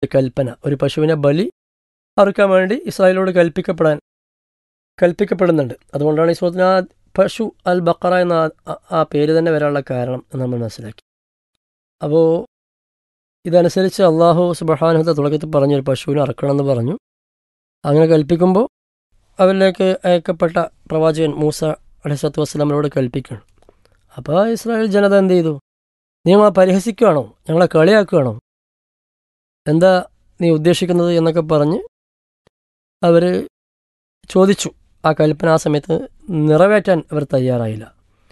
കൽപ്പന ഒരു പശുവിനെ ബലി അറുക്കാൻ വേണ്ടി ഇസ്രായേലോട് കൽപ്പിക്കപ്പെടാൻ കൽപ്പിക്കപ്പെടുന്നുണ്ട് അതുകൊണ്ടാണ് ഈ സുഹൃത്തിന് ആ പശു അൽ ബക്കറ എന്ന ആ- ആ പേര് തന്നെ വരാനുള്ള കാരണം എന്ന് നമ്മൾ മനസ്സിലാക്കി അപ്പോൾ ഇതനുസരിച്ച് അള്ളാഹു സുബഹാനുഹത്തെ തുടക്കത്തിൽ പറഞ്ഞു ഒരു പശുവിനെ അറക്കണമെന്ന് പറഞ്ഞു അങ്ങനെ കൽപ്പിക്കുമ്പോൾ അവരിലേക്ക് അയക്കപ്പെട്ട പ്രവാചകൻ മൂസ അലൈസത്തു വസ്സലാമിനോട് കൽപ്പിക്കണം അപ്പോൾ ഇസ്രായേൽ ജനത എന്ത് ചെയ്തു നീ ഞങ്ങളെ പരിഹസിക്കുകയാണോ ഞങ്ങളെ കളിയാക്കുകയാണോ എന്താ നീ ഉദ്ദേശിക്കുന്നത് എന്നൊക്കെ പറഞ്ഞ് അവർ ചോദിച്ചു ആ കൽപ്പന ആ സമയത്ത് നിറവേറ്റാൻ അവർ തയ്യാറായില്ല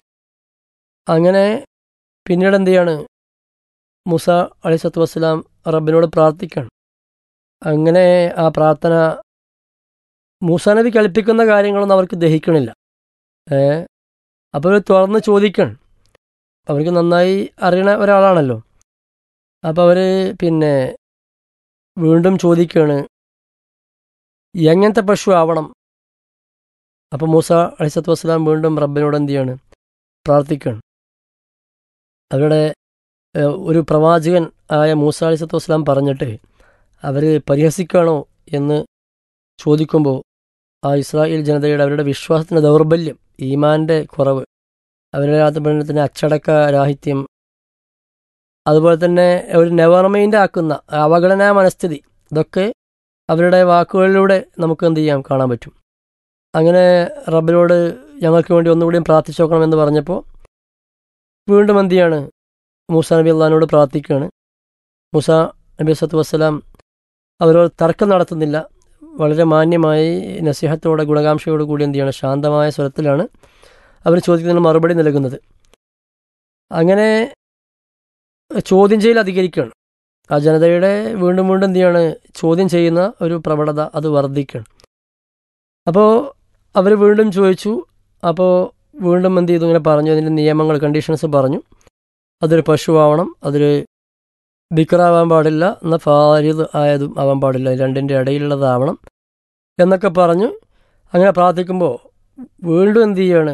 അങ്ങനെ പിന്നീട് എന്ത് ചെയ്യാണ് മുസ അലിസത്തു വസ്സലാം റബ്ബിനോട് പ്രാർത്ഥിക്കുകയാണ് അങ്ങനെ ആ പ്രാർത്ഥന മൂസ നബി കൽപ്പിക്കുന്ന കാര്യങ്ങളൊന്നും അവർക്ക് ദഹിക്കണില്ല ഏ അപ്പോൾ അവർ തുറന്ന് ചോദിക്കണം അവർക്ക് നന്നായി അറിയണ ഒരാളാണല്ലോ അപ്പോൾ അവർ പിന്നെ വീണ്ടും ചോദിക്കുകയാണ് എങ്ങനത്തെ പശു ആവണം അപ്പോൾ മൂസ അലിസത്ത് വസ്സലാം വീണ്ടും റബ്ബിനോട് എന്ത് ചെയ്യാണ് പ്രാർത്ഥിക്കുകയാണ് അവരുടെ ഏഹ്, ഒരു പ്രവാചകൻ ആയ മൂസ അലിസത്ത് വസ്സലാം പറഞ്ഞിട്ട് അവർ പരിഹസിക്കുകയാണോ എന്ന് ചോദിക്കുമ്പോൾ ആ ഇസ്രായേൽ ജനതയുടെ അവരുടെ വിശ്വാസത്തിൻ്റെ ദൗർബല്യം ഈമാൻ്റെ കുറവ് അവരുടെ അതുപോലെ തന്നെ അച്ചടക്ക രാഹിത്യം അതുപോലെ തന്നെ ഒരു നെവർമൈൻഡ് ആക്കുന്ന അവഗണനാ മനസ്ഥിതി ഇതൊക്കെ അവരുടെ വാക്കുകളിലൂടെ നമുക്ക് എന്ത് ചെയ്യാം കാണാൻ പറ്റും അങ്ങനെ റബ്ബിനോട് ഞങ്ങൾക്ക് വേണ്ടി ഒന്നുകൂടിയും പ്രാർത്ഥിച്ചു നോക്കണമെന്ന് പറഞ്ഞപ്പോൾ വീണ്ടും എന്ത് ചെയ്യാണ് മൂസ നബി അള്ളഹാനോട് പ്രാർത്ഥിക്കുകയാണ് മൂസ നബി സത്തു വസ്സലാം അവരോട് തർക്കം നടത്തുന്നില്ല വളരെ മാന്യമായി നസിഹത്തോടെ ഗുണകാംക്ഷയോട് കൂടി എന്ത് ചെയ്യണം ശാന്തമായ സ്വരത്തിലാണ് അവർ ചോദിക്കുന്നതിന് മറുപടി നൽകുന്നത് അങ്ങനെ ചോദ്യം ചെയ്യൽ അധികരിക്കുകയാണ് ആ ജനതയുടെ വീണ്ടും വീണ്ടും എന്ത് ചെയ്യാണ് ചോദ്യം ചെയ്യുന്ന ഒരു പ്രവണത അത് വർദ്ധിക്കുകയാണ് അപ്പോൾ അവർ വീണ്ടും ചോദിച്ചു അപ്പോൾ വീണ്ടും എന്ത് ചെയ്തു ഇങ്ങനെ പറഞ്ഞു അതിൻ്റെ നിയമങ്ങൾ കണ്ടീഷൻസ് പറഞ്ഞു അതൊരു പശുവാവണം അതൊരു ബിക്കറാവാൻ പാടില്ല എന്നാൽ ഫാരിദ് ആയതും ആവാൻ പാടില്ല രണ്ടിൻ്റെ ഇടയിലുള്ളതാവണം എന്നൊക്കെ പറഞ്ഞു അങ്ങനെ പ്രാർത്ഥിക്കുമ്പോൾ വീണ്ടും എന്ത് ചെയ്യാണ്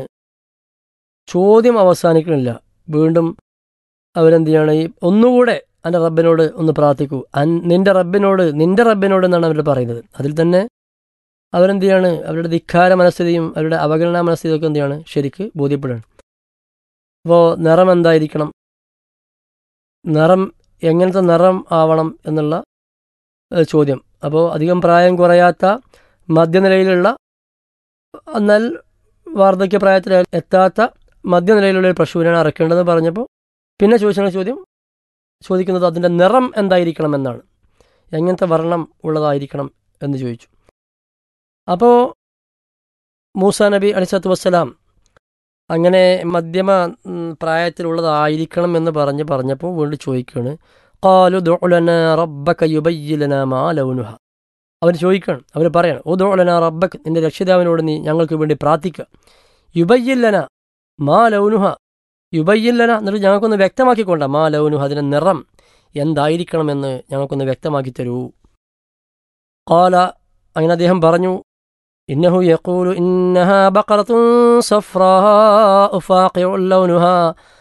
ചോദ്യം അവസാനിക്കണില്ല വീണ്ടും അവരെന്ത് ചെയ്യാണ് ഈ ഒന്നുകൂടെ എൻ്റെ റബ്ബിനോട് ഒന്ന് പ്രാർത്ഥിക്കൂ അൻ നിന്റെ റബ്ബിനോട് നിന്റെ റബ്ബിനോട് എന്നാണ് അവർ പറയുന്നത് അതിൽ തന്നെ അവരെന്ത് ചെയ്യാണ് അവരുടെ ധിക്കാര മനസ്ഥിതിയും അവരുടെ അവഗണനാ മനസ്ഥിതിയും ഒക്കെ എന്ത് ചെയ്യാണ് ശരിക്ക് ബോധ്യപ്പെടുകയാണ് അപ്പോൾ നിറം എന്തായിരിക്കണം നിറം എങ്ങനത്തെ നിറം ആവണം എന്നുള്ള ഏഹ്, ചോദ്യം അപ്പോൾ അധികം പ്രായം കുറയാത്ത മധ്യനിലയിലുള്ള എന്നാൽ വാർദ്ധക്യ പ്രായത്തിൽ എത്താത്ത മധ്യനിലയിലുള്ള ഒരു പശുവിനാണ് അറക്കേണ്ടതെന്ന് പറഞ്ഞപ്പോൾ പിന്നെ ചോദിച്ച ചോദ്യം ചോദിക്കുന്നത് അതിൻ്റെ നിറം എന്തായിരിക്കണം എന്നാണ് എങ്ങനത്തെ വർണ്ണം ഉള്ളതായിരിക്കണം എന്ന് ചോദിച്ചു അപ്പോൾ മൂസ നബി അലിസത്ത് വസ്സലാം അങ്ങനെ മധ്യമ ഉം, പ്രായത്തിലുള്ളതായിരിക്കണം എന്ന് പറഞ്ഞ് പറഞ്ഞപ്പോൾ വീണ്ടും ചോദിക്കുകയാണ് കാലു ദുലന റബ്ബക യുബയ്യിലന മാ ലൗനുഹ അവർ ചോദിക്കുകയാണ് അവർ പറയാണ് ഓ ദുലന റബ്ബക്ക് നിന്റെ രക്ഷിതാവിനോട് നീ ഞങ്ങൾക്ക് വേണ്ടി പ്രാർത്ഥിക്കുക യുബയ്യില്ലന മാ ലൗനുഹ യുബയ്യില്ലന എന്നിട്ട് ഞങ്ങൾക്കൊന്ന് വ്യക്തമാക്കിക്കൊണ്ട മാ ലൗനുഹ അതിൻ്റെ നിറം എന്തായിരിക്കണമെന്ന് ഞങ്ങൾക്കൊന്ന് വ്യക്തമാക്കി തരൂ കാല അങ്ങനെ അദ്ദേഹം പറഞ്ഞു ഇന്നഹു യഖൂലു ഇന്നഹാ ബഖറത്തുൻ സഫ്രാ ഫാഖിഉ ലൗനുഹാ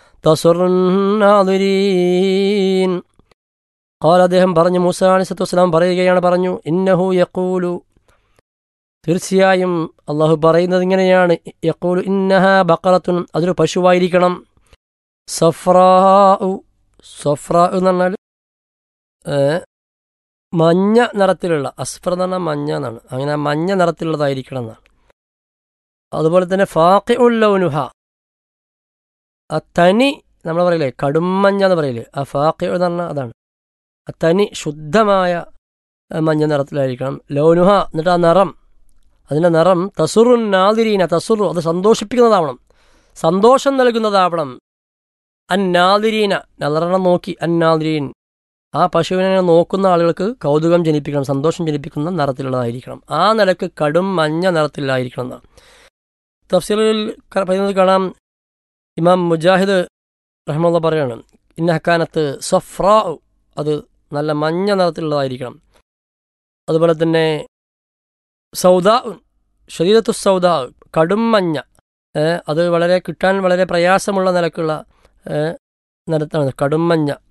തസുറുന്നാദിരീൻ ഖാല അദ്ദേഹം പറഞ്ഞു മൂസ അലിസത്തു വസ്സലാം പറയുകയാണ് പറഞ്ഞു ഇന്നഹു യഖൂലു തീർച്ചയായും അള്ളാഹു പറയുന്നത് ഇങ്ങനെയാണ് യഖൂലു ഇന്നഹ ബക്കറത്തുൻ അതൊരു പശുവായിരിക്കണം സഫ്രാ സഫ്രാ എന്ന് പറഞ്ഞാൽ ഏ, മഞ്ഞ നിറത്തിലുള്ള അസ്ഫർ എന്ന് പറഞ്ഞാൽ മഞ്ഞ എന്നാണ് അങ്ങനെ മഞ്ഞ നിറത്തിലുള്ളതായിരിക്കണം എന്നാണ് അതുപോലെ തന്നെ ഫാഖി ഉല്ലൗനുഹ ആ തനി നമ്മൾ പറയില്ലേ കടുംമഞ്ഞ എന്ന് പറയില്ലേ ആ ഫാഖി എന്ന് പറഞ്ഞാൽ അതാണ് ആ തനി ശുദ്ധമായ ആ, മഞ്ഞ നിറത്തിലായിരിക്കണം ലൗനുഹ എന്നിട്ട് ആ നിറം അതിൻ്റെ നിറം തസുറുൻ നാദിരീന തസുറു അത് സന്തോഷിപ്പിക്കുന്നതാവണം സന്തോഷം നൽകുന്നതാവണം അന്നാദിരീന നല്ലറണം നോക്കി അന്നാദിരീൻ ആ പശുവിനെ നോക്കുന്ന ആളുകൾക്ക് കൗതുകം ജനിപ്പിക്കണം സന്തോഷം ജനിപ്പിക്കുന്ന നിറത്തിലുള്ളതായിരിക്കണം ആ നിലക്ക് കടും മഞ്ഞ നിറത്തിലായിരിക്കണം എന്നാണ് തഫ്സീലിൽ ക- പറയുന്നത് കാണാം ഇമാം മുജാഹിദ് റഹ്മുള്ള പറയാണ് ഇന്ന ഹക്കാനത്ത് സഫ്രാ അത് നല്ല മഞ്ഞ നിറത്തിലുള്ളതായിരിക്കണം അതുപോലെ തന്നെ സൗദാ ശരീരത്തു സൗദാ കടും മഞ്ഞ ഏ, അത് വളരെ കിട്ടാൻ വളരെ പ്രയാസമുള്ള നിലക്കുള്ള ഏ, നിറത്താണ് കടും മഞ്ഞ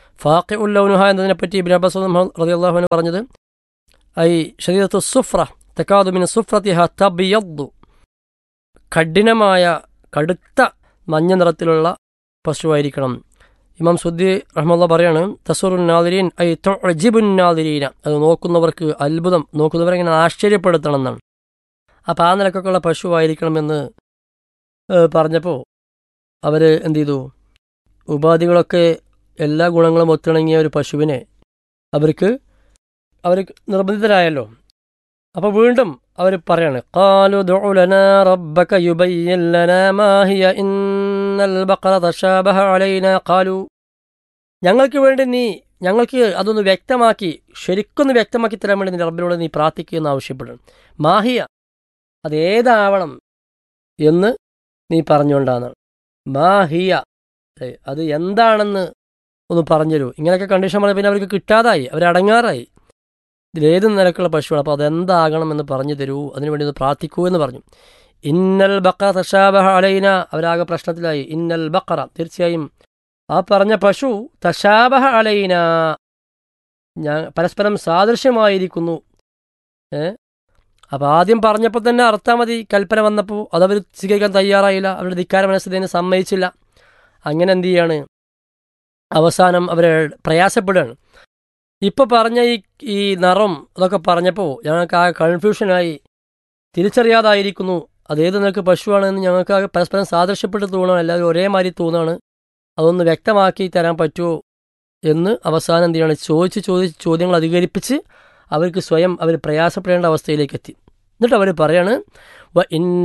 ഫാഖി ഉല്ലൗനുഹ എന്നതിനെപ്പറ്റി ഇബിൻ അബ്ബാസ് റളിയല്ലാഹു അൻഹു പറഞ്ഞത് ഐ ശരീരത്തു സുഫ്ര തക്കാതുമിന് സുഫ്രത്തിഹ തബിയദ്ദു കഠിനമായ കടുത്ത മഞ്ഞ നിറത്തിലുള്ള പശുവായിരിക്കണം ഇമാം സുദ്ദി റഹ്മുള്ള പറയാണ് തസറുൻ നാദിരീൻ ഐ തൊജിബുൻ നാദിരീന അത് നോക്കുന്നവർക്ക് അത്ഭുതം നോക്കുന്നവരെ ഇങ്ങനെ ആശ്ചര്യപ്പെടുത്തണം എന്നാണ് അപ്പം ആ നിലക്കൊക്കെയുള്ള പശുവായിരിക്കണമെന്ന് പറഞ്ഞപ്പോൾ അവർ എന്ത് ചെയ്തു ഉപാധികളൊക്കെ എല്ലാ ഗുണങ്ങളും ഒത്തിണങ്ങിയ ഒരു പശുവിനെ അവർക്ക് അവർ നിർബന്ധിതരായല്ലോ അപ്പോൾ വീണ്ടും അവർ പറയാണ് قالوا ادع لنا ربك يبين لنا ما هي إن البقرة تشابه علينا قالوا ഞങ്ങൾക്ക് വേണ്ടി നീ ഞങ്ങൾക്ക് അതൊന്ന് വ്യക്തമാക്കി ശരിക്കൊന്ന് വ്യക്തമാക്കി തരാൻ വേണ്ടി നിന്റെ റബ്ബിനോട് നീ പ്രാർത്ഥിക്കുമെന്ന് ആവശ്യപ്പെടുന്നു മാഹിയ അതേതാവണം എന്ന് നീ പറഞ്ഞുകൊണ്ടാണ് മാഹിയ അത് എന്താണെന്ന് ഒന്ന് പറഞ്ഞുതരൂ ഇങ്ങനെയൊക്കെ കണ്ടീഷൻ പറഞ്ഞാൽ പിന്നെ അവർക്ക് കിട്ടാതായി അവരടങ്ങാറായി ഇതിലേത് നിലക്കുള്ള പശുവാണ് അപ്പോൾ അതെന്താകണമെന്ന് പറഞ്ഞു തരൂ അതിനുവേണ്ടി ഒന്ന് പ്രാർത്ഥിക്കൂ എന്ന് പറഞ്ഞു ഇന്നൽ ബക്കറ തഷാബഹ അലൈന അവരാകെ പ്രശ്നത്തിലായി ഇന്നൽ ബക്കറ തീർച്ചയായും ആ പറഞ്ഞ പശു തഷാബഹ അലൈന ഞാൻ പരസ്പരം സാദൃശ്യമായിരിക്കുന്നു ഏ അപ്പോൾ ആദ്യം പറഞ്ഞപ്പോൾ തന്നെ അർത്ഥം മതി കൽപ്പന വന്നപ്പോൾ അതവർ സ്വീകരിക്കാൻ തയ്യാറായില്ല അവരുടെ ധിക്കാര മനസ്സിനെ സമ്മതിച്ചില്ല അങ്ങനെ എന്ത് ചെയ്യാണ് അവസാനം അവർ പ്രയാസപ്പെടുകയാണ് ഇപ്പോൾ പറഞ്ഞ ഈ ഈ നിറം അതൊക്കെ പറഞ്ഞപ്പോൾ ഞങ്ങൾക്ക് ആ കൺഫ്യൂഷനായി തിരിച്ചറിയാതായിരിക്കുന്നു അതേത് നിനക്ക് പശുവാണെന്ന് ഞങ്ങൾക്ക് ആ പരസ്പരം സാദൃശ്യപ്പെട്ട് തോന്നുകയാണ് എല്ലാവരും ഒരേമാതിരി തോന്നുകയാണ് അതൊന്ന് വ്യക്തമാക്കി തരാൻ പറ്റുമോ എന്ന് അവസാനം എന്ത് ചെയ്യണം ചോദിച്ച് ചോദിച്ച് ചോദ്യങ്ങൾ അധികരിപ്പിച്ച് അവർക്ക് സ്വയം അവർ പ്രയാസപ്പെടേണ്ട അവസ്ഥയിലേക്ക് എത്തി എന്നിട്ട് അവർ പറയാണ് വ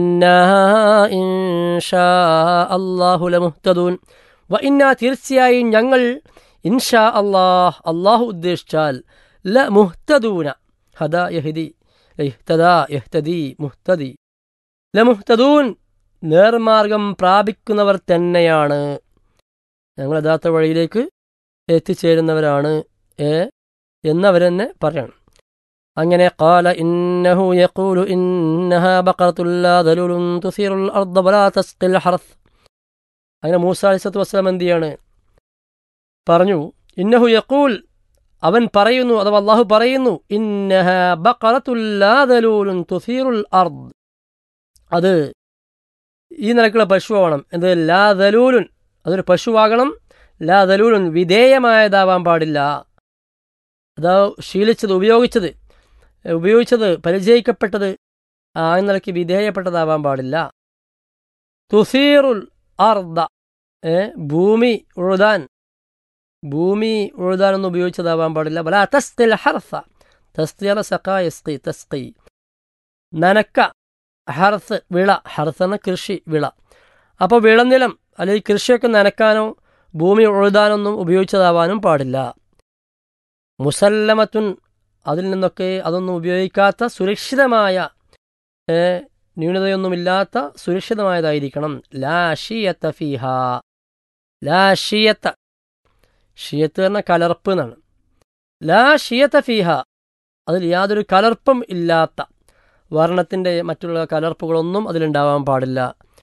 ഇന്നാഹുലമുഹ്തദൂൻ വ ഇന്ന തീർച്ചയായും ഞങ്ങൾ ഇൻഷാ അള്ളാഹ് അള്ളാഹു ഉദ്ദേശിച്ചാൽ ല മുഹ്തദൂന ഹദ യഹ്ദി ഇഹ്തദാ യഹ്തദി മുഹ്തദി ല മുഹ്തദൂൻ നേർമാർഗം പ്രാപിക്കുന്നവർ തന്നെയാണ് ഞങ്ങൾ യഥാർത്ഥ വഴിയിലേക്ക് എത്തിച്ചേരുന്നവരാണ് ഏ എന്നവരെന്നെ പറയണം അങ്ങനെ قال إنه يقول إنها بقرة لا ذلول تثير الأرض ولا تسقي الحرث അങ്ങനെ മൂസ അലിസത്ത് വസ്സലാം എന്ത് ചെയ്യാണ് പറഞ്ഞു ഇന്നഹു യക്കൂൽ അവൻ പറയുന്നു അഥവാ അള്ളാഹു പറയുന്നു ഇന്നഹ ബക്കറത്തുല്ലാദലൂലുൻ തുസീറുൽ അർദ് അത് ഈ നിലക്കുള്ള പശുവാവണം എന്ത് ലാ ദലൂലുൻ അതൊരു പശുവാകണം ലാ ദലൂലുൻ വിധേയമായതാവാൻ പാടില്ല അതാ ശീലിച്ചത് ഉപയോഗിച്ചത് ഉപയോഗിച്ചത് പരിചയിക്കപ്പെട്ടത് ആ നിലയ്ക്ക് വിധേയപ്പെട്ടതാവാൻ പാടില്ല തുസീറുൽ അർദ ഏ ഭൂമി ഉഴുതാൻ ഭൂമി ഉഴുതാനൊന്നും ഉപയോഗിച്ചതാവാൻ പാടില്ല ബല തസ്തിൽ ഹർസ തസ്തിയറ സഖ യസ്കി തസ്കി നനക്ക ഹർസ് വിള ഹർസന കൃഷി വിള അപ്പോൾ വിളനിലം അല്ലെങ്കിൽ കൃഷിയൊക്കെ നനക്കാനോ ഭൂമി ഉഴുതാനൊന്നും ഉപയോഗിച്ചതാവാനും പാടില്ല മുസല്ലമത്തുൻ അതിൽ നിന്നൊക്കെ അതൊന്നും ഉപയോഗിക്കാത്ത സുരക്ഷിതമായ ന്യൂനതയൊന്നുമില്ലാത്ത സുരക്ഷിതമായതായിരിക്കണം ലാ ഷിയത്ത ഫിഹ ലാ ഷിയത്ത ഷിയത്ത് പറഞ്ഞ കലർപ്പ് എന്നാണ് ലാ ഷിയത്ത ഫിഹ അതിൽ യാതൊരു കലർപ്പും ഇല്ലാത്ത വർണ്ണത്തിൻ്റെ മറ്റുള്ള കലർപ്പുകളൊന്നും അതിലുണ്ടാവാൻ പാടില്ല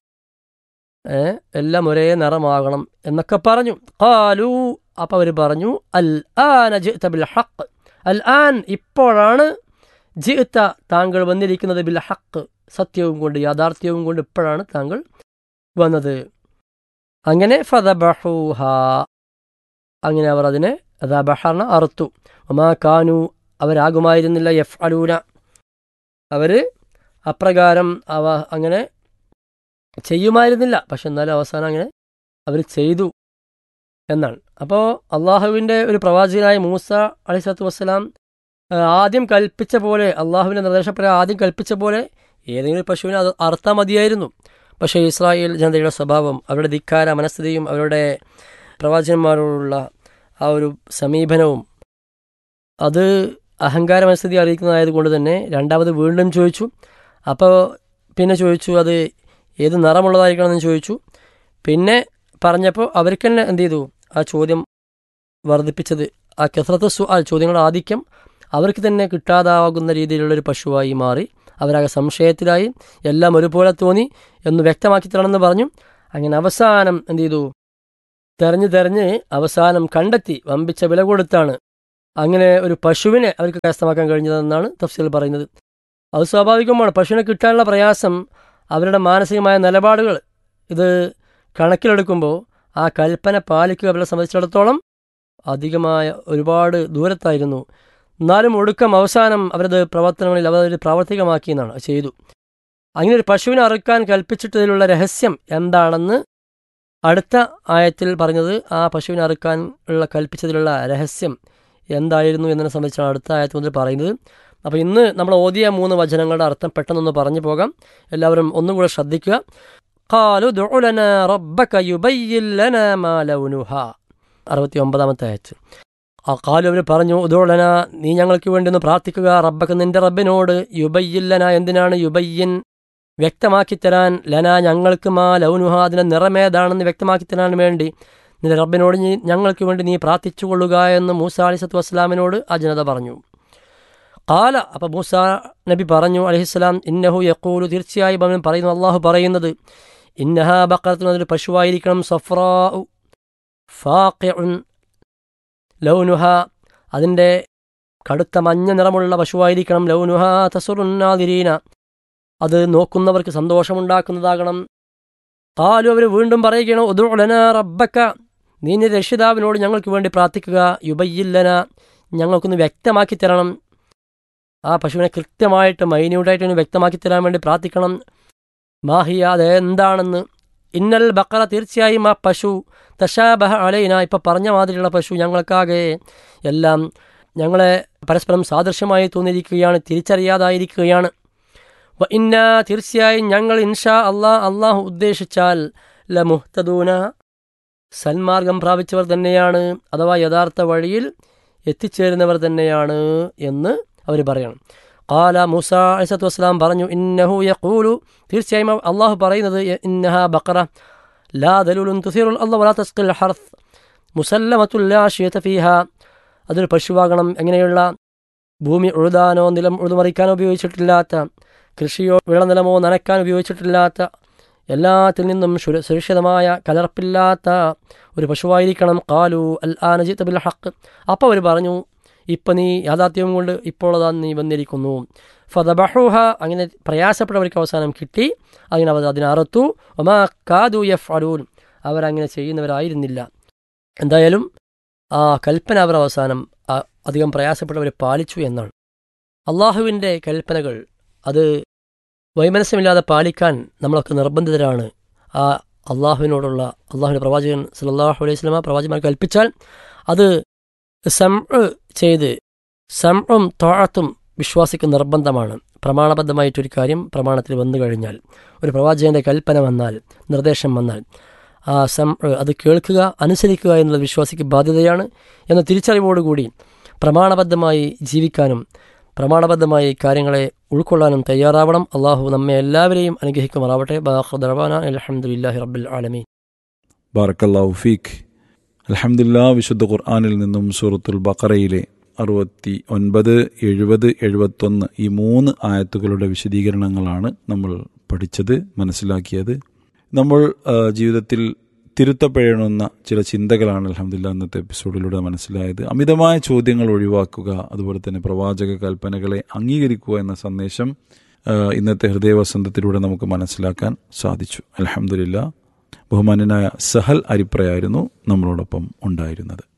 എല്ലാം ഒരേ നിറമാകണം എന്നൊക്കെ പറഞ്ഞു കാലു അപ്പം അവർ പറഞ്ഞു അൽ ആന ജിഅ്ത ബിൽ ഹക്ക് അൽ ആൻ ഇപ്പോഴാണ് ജിഅ്ത താങ്കൾ വന്നിരിക്കുന്നത് ബിൽ ഹക്ക് സത്യവും കൊണ്ട് യാഥാർത്ഥ്യവും കൊണ്ട് ഇപ്പോഴാണ് താങ്കൾ വന്നത് അങ്ങനെ ഫതബഹൂഹ അങ്ങനെ അവർ അതിനെ ദബഹർണ അറുത്തു ഒമാ കാനു അവരാകുമായിരുന്നില്ല എഫ് അലൂന അവർ അപ്രകാരം അവ അങ്ങനെ ചെയ്യുമായിരുന്നില്ല പക്ഷെ എന്നാലും അവസാനം അങ്ങനെ അവർ ചെയ്തു എന്നാണ് അപ്പോൾ അള്ളാഹുവിൻ്റെ ഒരു പ്രവാചകനായ മൂസ അലിസ്ലാത്തു വസ്സലാം ആദ്യം കൽപ്പിച്ച പോലെ അള്ളാഹുവിൻ്റെ നിർദ്ദേശപ്രകാരം ആദ്യം കൽപ്പിച്ച പോലെ ഏതെങ്കിലും പശുവിനെ അത് അറുത്താൽ മതിയായിരുന്നു പക്ഷേ ഇസ്രായേൽ ജനതയുടെ സ്വഭാവം അവരുടെ ധിക്കാര മനസ്ഥിതിയും അവരുടെ പ്രവാചകന്മാരോടുള്ള ആ ഒരു സമീപനവും അത് അഹങ്കാര മനസ്ഥിതി അറിയിക്കുന്നതായതുകൊണ്ട് തന്നെ രണ്ടാമത് വീണ്ടും ചോദിച്ചു അപ്പോൾ പിന്നെ ചോദിച്ചു അത് ഏത് നിറമുള്ളതായിരിക്കണമെന്ന് ചോദിച്ചു പിന്നെ പറഞ്ഞപ്പോൾ അവർക്ക് തന്നെ എന്ത് ചെയ്തു ആ ചോദ്യം വർദ്ധിപ്പിച്ചത് ആ കെസ്രത്ത് സു ആ ചോദ്യങ്ങളുടെ ആധിക്യം അവർക്ക് തന്നെ കിട്ടാതാകുന്ന രീതിയിലുള്ളൊരു പശുവായി മാറി അവരാകെ സംശയത്തിലായി എല്ലാം ഒരുപോലെ തോന്നി എന്ന് വ്യക്തമാക്കി തരണമെന്ന് പറഞ്ഞു അങ്ങനെ അവസാനം എന്ത് ചെയ്തു തെരഞ്ഞു തെരഞ്ഞ് അവസാനം കണ്ടെത്തി വമ്പിച്ച വില കൊടുത്താണ് അങ്ങനെ ഒരു പശുവിനെ അവർക്ക് കരസ്ഥമാക്കാൻ കഴിഞ്ഞതെന്നാണ് തഫ്സീൽ പറയുന്നത് അത് സ്വാഭാവികമാണ് പശുവിനെ കിട്ടാനുള്ള പ്രയാസം അവരുടെ മാനസികമായ നിലപാടുകൾ ഇത് കണക്കിലെടുക്കുമ്പോൾ ആ കൽപ്പന പാലിക്കുക അവരെ സംബന്ധിച്ചിടത്തോളം അധികമായ ഒരുപാട് ദൂരത്തായിരുന്നു എന്നാലും ഒടുക്കം അവസാനം അവരത് പ്രവർത്തനങ്ങളിൽ അവരത് പ്രാവർത്തികമാക്കി എന്നാണ് ചെയ്തു അങ്ങനെ ഒരു പശുവിനെ അറുക്കാൻ കൽപ്പിച്ചിട്ടതിലുള്ള രഹസ്യം എന്താണെന്ന് അടുത്ത ആയത്തിൽ പറഞ്ഞത് ആ പശുവിനെ അറുക്കാൻ ഉള്ള കൽപ്പിച്ചതിലുള്ള രഹസ്യം എന്തായിരുന്നു എന്നതിനെ സംബന്ധിച്ചാണ് അടുത്ത ആയത്ത് മുതൽ പറയുന്നത് അപ്പോൾ ഇന്ന് നമ്മൾ ഓതിയ മൂന്ന് വചനങ്ങളുടെ അർത്ഥം പെട്ടെന്നൊന്ന് പറഞ്ഞു പോകാം എല്ലാവരും ഒന്നുകൂടെ ശ്രദ്ധിക്കുക قالوا ادع لنا ربك يبين لنا ما لونها അറുപത്തി ഒമ്പതാമത്തെ ആയത്ത് ആ കാലു അവർ പറഞ്ഞു ഉദോളന നീ ഞങ്ങൾക്ക് വേണ്ടി ഒന്ന് പ്രാർത്ഥിക്കുക റബ്ബക്ക് നിന്റെ റബ്ബിനോട് യുബയ്യില്ലന എന്തിനാണ് യുബയ്യൻ വ്യക്തമാക്കി തരാൻ ലന ഞങ്ങൾക്ക് മാ ലൗനുഹ അതിൻ്റെ നിറമേതാണെന്ന് വ്യക്തമാക്കി തരാൻ വേണ്ടി നിന്റെ റബ്ബിനോട് നീ ഞങ്ങൾക്ക് വേണ്ടി നീ പ്രാർത്ഥിച്ചു കൊള്ളുക എന്ന് മൂസ അലിസത്തു വസ്സലാമിനോട് ആ ജനത പറഞ്ഞു കാല അപ്പം മൂസ നബി പറഞ്ഞു അലഹിസ്സലാം ഇന്നഹു യക്കൂലു തീർച്ചയായും അവൻ പറയുന്നു അള്ളാഹു പറയുന്നത് ഇന്നഹ ബക്കറത്തിന് അതൊരു പശുവായിരിക്കണം സഫ്രാ ഫാഖിഉൻ ലൗനുഹ അതിൻ്റെ കടുത്ത മഞ്ഞ നിറമുള്ള പശുവായിരിക്കണം ലൗനുഹ തസുറുന്നാതിരീന അത് നോക്കുന്നവർക്ക് സന്തോഷമുണ്ടാക്കുന്നതാകണം കാലു അവർ വീണ്ടും പറയുകയാണ് ഉദുലന റബ്ബക്ക നീ നിന്റെ രക്ഷിതാവിനോട് ഞങ്ങൾക്ക് വേണ്ടി പ്രാർത്ഥിക്കുക യുബയ്യില്ലന ഞങ്ങൾക്കൊന്ന് വ്യക്തമാക്കി തരണം ആ പശുവിനെ കൃത്യമായിട്ട് മൈന്യൂട്ടായിട്ട് ഒന്ന് വ്യക്തമാക്കി തരാൻ വേണ്ടി പ്രാർത്ഥിക്കണം മാഹിയ അത് എന്താണെന്ന് ഇന്നൽ ബക്കറ തീർച്ചയായും ആ പശു തശാബഹ അലൈന ഇപ്പം പറഞ്ഞ മാതിരിയുള്ള പശു ഞങ്ങൾക്കാകെ എല്ലാം ഞങ്ങളെ പരസ്പരം സാദൃശ്യമായി തോന്നിയിരിക്കുകയാണ് തിരിച്ചറിയാതായിരിക്കുകയാണ് വ ഇന്ന തീർച്ചയായും ഞങ്ങൾ ഇൻഷാ അള്ളാ അള്ളാഹു ഉദ്ദേശിച്ചാൽ ല മുഹ്തദൂന സന്മാർഗം പ്രാപിച്ചവർ തന്നെയാണ് അഥവാ യഥാർത്ഥ വഴിയിൽ എത്തിച്ചേരുന്നവർ തന്നെയാണ് എന്ന് അവർ പറയണം കാല മൂസ അലിസത്തു വസ്സലാം പറഞ്ഞു ഇന്നഹു യഖൂലു തീർച്ചയായും അള്ളാഹു പറയുന്നത് ഇന്നഹ ബക്കറ ലാ ദലുലുൻ തുസീറുൽ അള്ളാഹ് വലാ തസ്ഖിൽ ഹർത്ത് മുസല്ലമത്തുൽ ലാ ഷിയത ഫീഹ അതൊരു പശുവാകണം എങ്ങനെയുള്ള ഭൂമി ഉഴുതാനോ നിലം ഉഴുതുമറിക്കാനോ ഉപയോഗിച്ചിട്ടില്ലാത്ത കൃഷിയോ വിളനിലമോ നനയ്ക്കാൻ ഉപയോഗിച്ചിട്ടില്ലാത്ത എല്ലാത്തിൽ നിന്നും സുരക്ഷിതമായ കലർപ്പില്ലാത്ത ഒരു പശുവായിരിക്കണം കാലു അൽ ആനജിത്ത് ബിൽ ഹക്ക് അപ്പോൾ അവർ പറഞ്ഞു ഇപ്പം നീ യാഥാർത്ഥ്യം കൊണ്ട് ഇപ്പോൾ അതാ നീ വന്നിരിക്കുന്നു ഫതബഹുഹ അങ്ങനെ പ്രയാസപ്പെട്ടവർക്ക് അവസാനം കിട്ടി അങ്ങനെ അവർ അതിനെ അറുത്തു ഒമാ കാദു എഫ് അടൂൻ അവരങ്ങനെ ചെയ്യുന്നവരായിരുന്നില്ല എന്തായാലും ആ കൽപ്പന അവർ അവസാനം അധികം പ്രയാസപ്പെട്ടവർ പാലിച്ചു എന്നാണ് അള്ളാഹുവിൻ്റെ കൽപ്പനകൾ അത് വൈമനസ്യമില്ലാതെ പാലിക്കാൻ നമ്മളൊക്കെ നിർബന്ധിതരാണ് ആ അള്ളാഹുവിനോടുള്ള അള്ളാഹുവിൻ്റെ പ്രവാചകൻ സല്ലാഹു അലൈഹി സ്വലമ പ്രവാചകന്മാർ കൽപ്പിച്ചാൽ അത് സം ചെയ്ത് സംഉം തോഴത്തും വിശ്വാസിക്ക് നിർബന്ധമാണ് പ്രമാണബദ്ധമായിട്ടൊരു കാര്യം പ്രമാണത്തിൽ വന്നു കഴിഞ്ഞാൽ ഒരു പ്രവാചകന്റെ കൽപ്പന വന്നാൽ നിർദ്ദേശം വന്നാൽ ആ സം അത് കേൾക്കുക അനുസരിക്കുക എന്നുള്ളത് വിശ്വാസിക്ക് ബാധ്യതയാണ് എന്ന തിരിച്ചറിവോടുകൂടി പ്രമാണബദ്ധമായി ജീവിക്കാനും പ്രമാണബദ്ധമായി കാര്യങ്ങളെ ഉൾക്കൊള്ളാനും തയ്യാറാവണം അള്ളാഹു നമ്മെ എല്ലാവരെയും അനുഗ്രഹിക്കുമാറാവട്ടെ ബാഹുദർവാന അലഹമുല്ലാഹി റബ്ബുൽ ആലമീൻ ബാറക്കല്ലാഹു ഫീഖ് അലഹമുല്ലാ വിശുദ്ധ ഖുർആാനിൽ നിന്നും സൂറത്തുൽ ബക്കറയിലെ അറുപത്തി ഒൻപത് എഴുപത് എഴുപത്തൊന്ന് ഈ മൂന്ന് ആയത്തുകളുടെ വിശദീകരണങ്ങളാണ് നമ്മൾ പഠിച്ചത് മനസ്സിലാക്കിയത് നമ്മൾ ജീവിതത്തിൽ തിരുത്തപ്പെടണമെന്ന ചില ചിന്തകളാണ് അലഹമില്ല ഇന്നത്തെ എപ്പിസോഡിലൂടെ മനസ്സിലായത് അമിതമായ ചോദ്യങ്ങൾ ഒഴിവാക്കുക അതുപോലെ തന്നെ പ്രവാചക കൽപ്പനകളെ അംഗീകരിക്കുക എന്ന സന്ദേശം ഇന്നത്തെ ഹൃദയവസന്തത്തിലൂടെ നമുക്ക് മനസ്സിലാക്കാൻ സാധിച്ചു അലഹമില്ല ബഹുമാന്യനായ സഹൽ അരിപ്രയായിരുന്നു നമ്മളോടൊപ്പം ഉണ്ടായിരുന്നത്